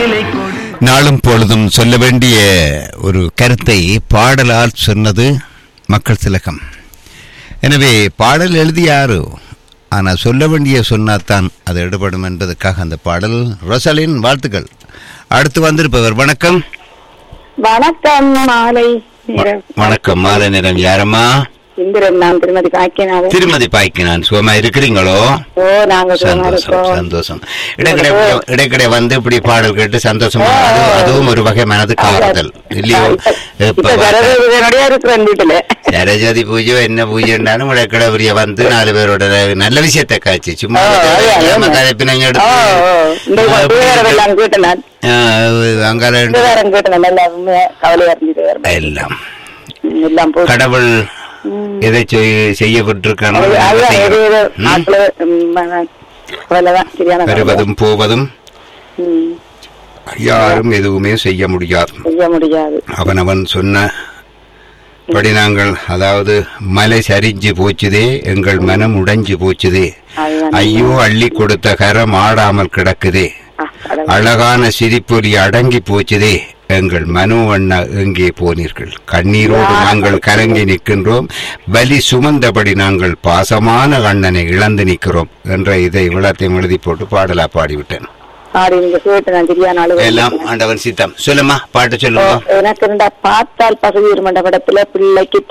நாளும் பொழுதும் சொல்ல வேண்டிய ஒரு கருத்தை பாடலால் சொன்னது மக்கள் திலகம் எனவே பாடல் எழுதியாரு ஆனால் சொல்ல வேண்டிய சொன்னாதான் அது எடுபடும் என்பதற்காக அந்த பாடல் ரொசலின் வாழ்த்துக்கள் அடுத்து வந்திருப்பவர் வணக்கம் வணக்கம் மாலை நேரம். வணக்கம் மாலை நேரம் யாரம்மா இந்திரன் நான் திருமதி காக்கியநாதன் திருமதி பாய்க்கு நான் சுகமா இருக்கிறீங்களோ ஓ நாங்க சுகமா சந்தோஷம் இருக்கோம் சந்தோஷம் இடைக்கடை இடைக்கடை வந்து இப்படி பாடல் கேட்டு சந்தோஷமா அது அதுவும் ஒரு வகை மனதுக்கு ஆறுதல் இல்லையோ இப்ப இப்ப சரவேதனுடைய இருக்கிறேன் வீட்டுல சரஸ்வதி பூஜை என்ன பூஜைண்டாலும் இடைக்கடை பெரிய வந்து நாலு பேரோட நல்ல விஷயத்தை காய்ச்சி சும்மா ஓ, அதான், ஏமா அதான். கதைப்பினங்க ஓ, எடுத்து ஓ. இந்த ஆ, இப்படி வீரர்கள் நான் கேட்டேன் நான் ஆ, அங்கால வீரன் கேட்டேன் நல்லா உண்மையா கவலையா இருந்தது வேற. எல்லாம் ம், எல்லாம் போச்சு கடவுள் ம். எதை செய்- செய்யப்பட்டிருக்கானோ அது- அதை அதுதான் செய்யணும். ஏதோ ஏதோ ம்? நாட்டுல ம், கவலைதான் சரியான கவலை. வருவதும் போவதும் ம், யாரும் எதுவுமே செய்ய முடியாது செய்ய முடியாது அவனவன் சொன்ன படி நாங்கள் அதாவது மலை சரிஞ்சு போச்சுதே எங்கள் மனம் உடைஞ்சு போச்சுதே அதுதான். ஐயோ அள்ளி கொடுத்த கரம் ஆடாமல் கிடக்குதே ஆ, கடவுளே. அழகான சிரிப்பொலி அடங்கி போச்சுதே எங்கள் மனோவண்ணா எங்கே போனீர்கள் கண்ணீரோடு நாங்கள் கலங்கி நிற்கின்றோம் பலி சுமந்தபடி நாங்கள் பாசமான கண்ணனை இழந்து நிற்கிறோம் என்ற இதை விளத்தையும் எழுதி போட்டு பாடலா பாடிவிட்டேன் ஆடி நீங்க கேட்டு நான் சரியான அழுகை எல்லாம் ஆண்டவன் சித்தம் சொல்லுமா பாட்டு ஓ, சொல்லுமா எனக்கு இருந்தா பார்த்தால் பகுதி மண்ட படத்துல பிள்ளைக்கு